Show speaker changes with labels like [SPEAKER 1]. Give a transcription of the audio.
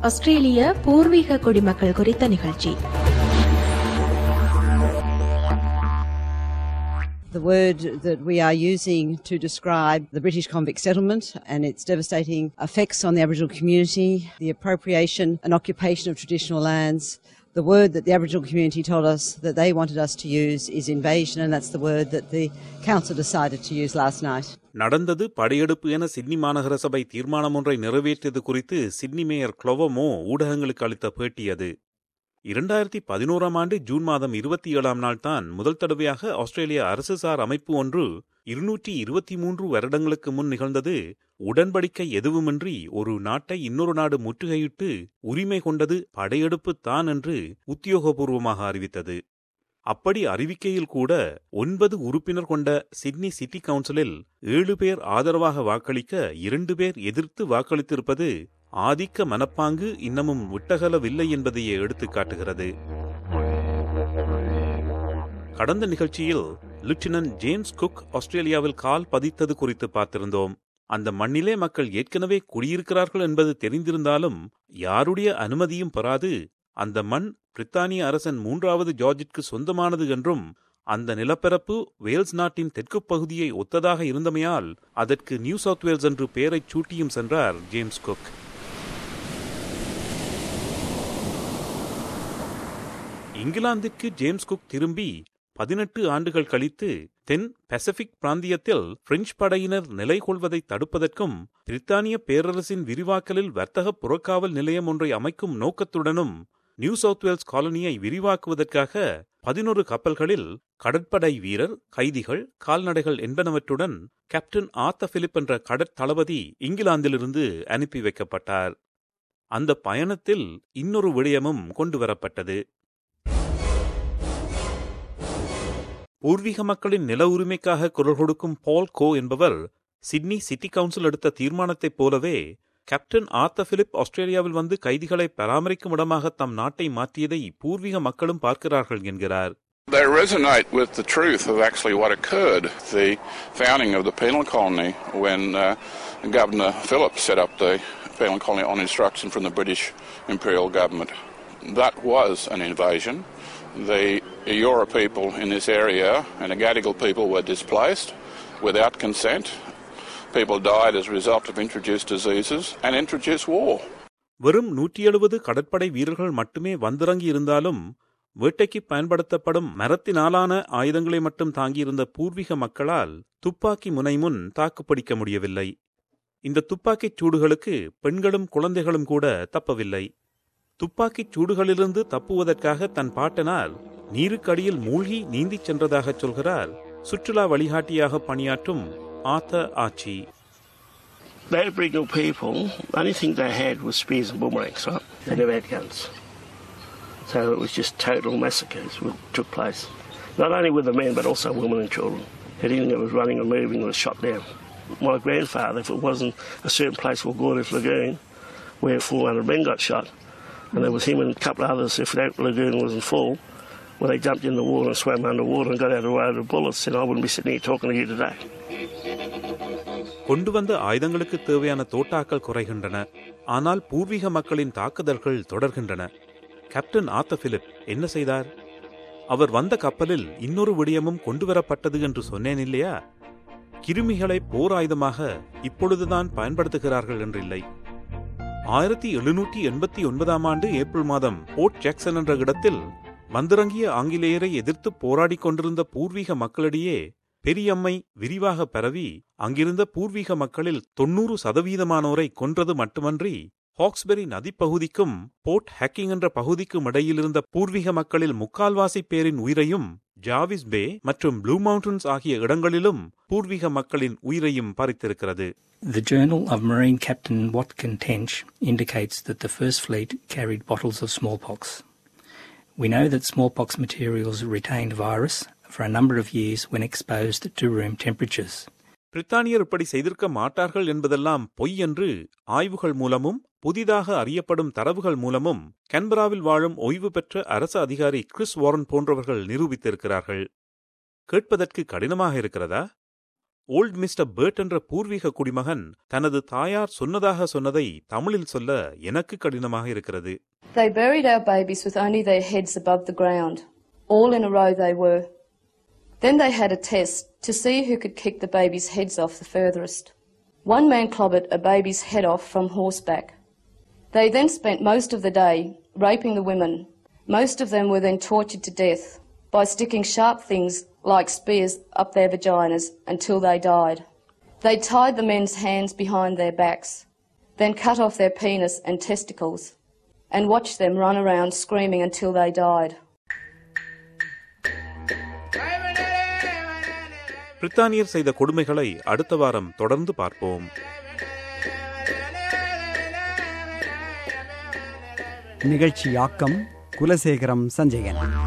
[SPEAKER 1] ஆஸ்திரேலிய பூர்வீக குடிமக்கள் குறித்த நிகழ்ச்சி
[SPEAKER 2] The word that we are using to describe the British convict settlement and its devastating effects on the Aboriginal community, the appropriation and occupation of traditional lands. The word that the Aboriginal community told us that they wanted us to use is invasion, and that's the word that the council decided to use last night.
[SPEAKER 3] நடந்தது படையெடுப்பு என Sydney மாநகர சபை தீர்மானம் ஒன்றை நிறைவேற்றியது குறித்து Sydney mayor குளோவமோ ஊடகங்களுக்கு அளித்த பேட்டி அது இரண்டாயிரத்தி பதினோராம் ஆண்டு ஜூன் மாதம் இருபத்தி ஏழாம் நாள் தான் முதல் தடவையாக ஆஸ்திரேலிய அரசுசார் அமைப்பு ஒன்று இருநூற்றி இருபத்தி மூன்று வருடங்களுக்கு முன் நிகழ்ந்தது உடன்படிக்கை எதுவுமின்றி ஒரு நாட்டை இன்னொரு நாடு முற்றுகையிட்டு உரிமை கொண்டது படையெடுப்பு தான் என்று உத்தியோகபூர்வமாக அறிவித்தது அப்படி அறிவிக்கையில் கூட ஒன்பது உறுப்பினர் கொண்ட சிட்னி சிட்டி கவுன்சிலில் ஏழு பேர் ஆதரவாக வாக்களிக்க இரண்டு பேர் எதிர்த்து வாக்களித்திருப்பது ஆதிக்க மனப்பாங்கு இன்னமும் விட்டகலவில்லை என்பதையே எடுத்துக் காட்டுகிறது கடந்த நிகழ்ச்சியில் லிப்டினன்ட் ஜேம்ஸ் குக் ஆஸ்திரேலியாவில் கால் பதித்தது குறித்து பார்த்திருந்தோம் அந்த மண்ணிலே மக்கள் ஏற்கனவே குடியிருக்கிறார்கள் என்பது தெரிந்திருந்தாலும் யாருடைய அனுமதியும் பெறாது அந்த மண் பிரித்தானிய அரசன் மூன்றாவது ஜார்ஜிற்கு சொந்தமானது என்றும் அந்த நிலப்பரப்பு வேல்ஸ் நாட்டின் தெற்குப் பகுதியை ஒத்ததாக இருந்தமையால் அதற்கு நியூ சவுத் வேல்ஸ் என்று பெயரைச் சூட்டியும் சென்றார் ஜேம்ஸ் குக் இங்கிலாந்திற்கு ஜேம்ஸ் குக் திரும்பி பதினெட்டு ஆண்டுகள் கழித்து தென் பசிபிக் பிராந்தியத்தில் பிரெஞ்சு படையினர் நிலை கொள்வதை தடுப்பதற்கும் பிரித்தானிய பேரரசின் விரிவாக்கலில் வர்த்தக புறக்காவல் நிலையம் ஒன்றை அமைக்கும் நோக்கத்துடனும் நியூ சவுத் வேல்ஸ் காலனியை விரிவாக்குவதற்காக பதினொரு கப்பல்களில் கடற்படை வீரர் கைதிகள் கால்நடைகள் என்பனவற்றுடன் கேப்டன் ஆத்த பிலிப் என்ற கடற்தளபதி இங்கிலாந்திலிருந்து அனுப்பி வைக்கப்பட்டார் அந்த பயணத்தில் இன்னொரு விடயமும் கொண்டுவரப்பட்டது பூர்வீக மக்களின் நில உரிமைக்காக குரல் கொடுக்கும் பால் கோ என்பவர் சிட்னி சிட்டி கவுன்சில் எடுத்த தீர்மானத்தைப் போலவே கேப்டன் ஆர்த்த பிலிப் ஆஸ்திரேலியாவில் வந்து கைதிகளை பராமரிக்கும் இடமாக தம் நாட்டை மாற்றியதை பூர்வீக மக்களும் பார்க்கிறார்கள் என்கிறார்
[SPEAKER 4] They resonate with the truth of actually what occurred, the founding of the penal colony when uh, Governor Phillip set up the penal colony on instruction from the British Imperial government. That was an invasion. The Eora people in this area and the Gadigal people were displaced without consent. People died as a result of introduced diseases and introduced war.
[SPEAKER 3] வெறும் நூற்றி எழுபது கடற்படை வீரர்கள் மட்டுமே வந்திறங்கி இருந்தாலும் வேட்டைக்கு பயன்படுத்தப்படும் மரத்தினாலான ஆயுதங்களை மட்டும் தாங்கியிருந்த பூர்வீக மக்களால் துப்பாக்கி முனை முன் தாக்குப்பிடிக்க முடியவில்லை இந்த துப்பாக்கிச் சூடுகளுக்கு பெண்களும் குழந்தைகளும் கூட தப்பவில்லை துப்பாக்கிச் சூடுகளிலிருந்து தப்புவதற்காக தன் பாட்டனார் நீருக்கடியில் மூழ்கி நீந்திச் சென்றதாகச் சொல்கிறார் சுற்றுலா வழிகாட்டியாக பணியாற்றும் ஆத்த ஆச்சி
[SPEAKER 5] The Aboriginal people, the only thing they had was spears and boomerangs, right? They never had guns. So it was just total massacres that took place. Not only with the men, but also women and children. Anything that was running or moving was shot down. My grandfather, if it wasn't a certain place called Gordon's Lagoon, where 400 men got shot, and there was him and a couple of others, if that lagoon wasn't full, well, they jumped in the water and swam underwater and got out of the way of the bullets, and I wouldn't be sitting here talking to you today.
[SPEAKER 3] கொண்டு வந்த ஆயுதங்களுக்கு தேவையான தோட்டாக்கள் குறைகின்றன ஆனால் பூர்வீக மக்களின் தாக்குதல்கள் தொடர்கின்றன captain ஆத்த பிலிப் என்ன செய்தார் அவர் வந்த கப்பலில் இன்னொரு விடயமும் கொண்டுவரப்பட்டது என்று சொன்னேன் இல்லையா கிருமிகளை போர் ஆயுதமாக இப்பொழுதுதான் பயன்படுத்துகிறார்கள் என்றில்லை ஆயிரத்தி எழுநூற்றி எண்பத்தி ஒன்பதாம் ஆண்டு ஏப்ரல் மாதம் போர்ட் ஜாக்சன் என்ற இடத்தில் வந்திறங்கிய ஆங்கிலேயரை எதிர்த்து போராடிக் கொண்டிருந்த பூர்வீக மக்களிடையே பெரியம்மை விரிவாக பரவி அங்கிருந்த பூர்வீக மக்களில் தொன்னூறு சதவீதமானோரை கொன்றது மட்டுமன்றி ஹாக்ஸ்பெரி நதிப்பகுதிக்கும் போர்ட் ஹேக்கிங் என்ற பகுதிக்கும் இடையிலிருந்த பூர்வீக மக்களில் முக்கால்வாசி பேரின் உயிரையும் ஜாவிஸ் பே மற்றும் ப்ளூ மவுண்டன்ஸ் ஆகிய இடங்களிலும் பூர்வீக மக்களின் உயிரையும் பறித்திருக்கிறது
[SPEAKER 6] The Journal of Marine Captain Watkin Tench indicates that the First Fleet carried bottles of smallpox. We know that smallpox materials retained virus for a number of years when exposed to room temperatures.
[SPEAKER 3] பிரித்தானியர் இப்படி செய்திருக்க மாட்டார்கள் என்பதெல்லாம் பொய் என்று ஆய்வுகள் மூலமும் புதிதாக அறியப்படும் தரவுகள் மூலமும் கன்பராவில் வாழும் ஓய்வு பெற்ற அரசு அதிகாரி கிறிஸ் வாரன் போன்றவர்கள் நிரூபித்திருக்கிறார்கள் கேட்பதற்கு கடினமாக இருக்கிறதா ஓல்ட் மிஸ்டர் பேர்ட் என்ற பூர்வீக குடிமகன் தனது தாயார் சொன்னதாக சொன்னதை தமிழில் சொல்ல எனக்கு கடினமாக இருக்கிறது
[SPEAKER 7] They buried our babies with only their heads above the ground. All in a row they were. Then they had a test to see who could kick the babies' heads off the furthest. One man clobbered a baby's head off from horseback. They then spent most of the day raping the women. Most of them were then tortured to death by sticking sharp things like spears up their vaginas until they died. They tied the men's hands behind their backs, then cut off their penis and testicles, and watched them run around screaming until they died.
[SPEAKER 3] பிரித்தானியர் செய்த கொடுமைகளை அடுத்த வாரம் தொடர்ந்து பார்ப்போம்
[SPEAKER 8] நிகழ்ச்சியாக்கம் குலசேகரம் சஞ்சயன்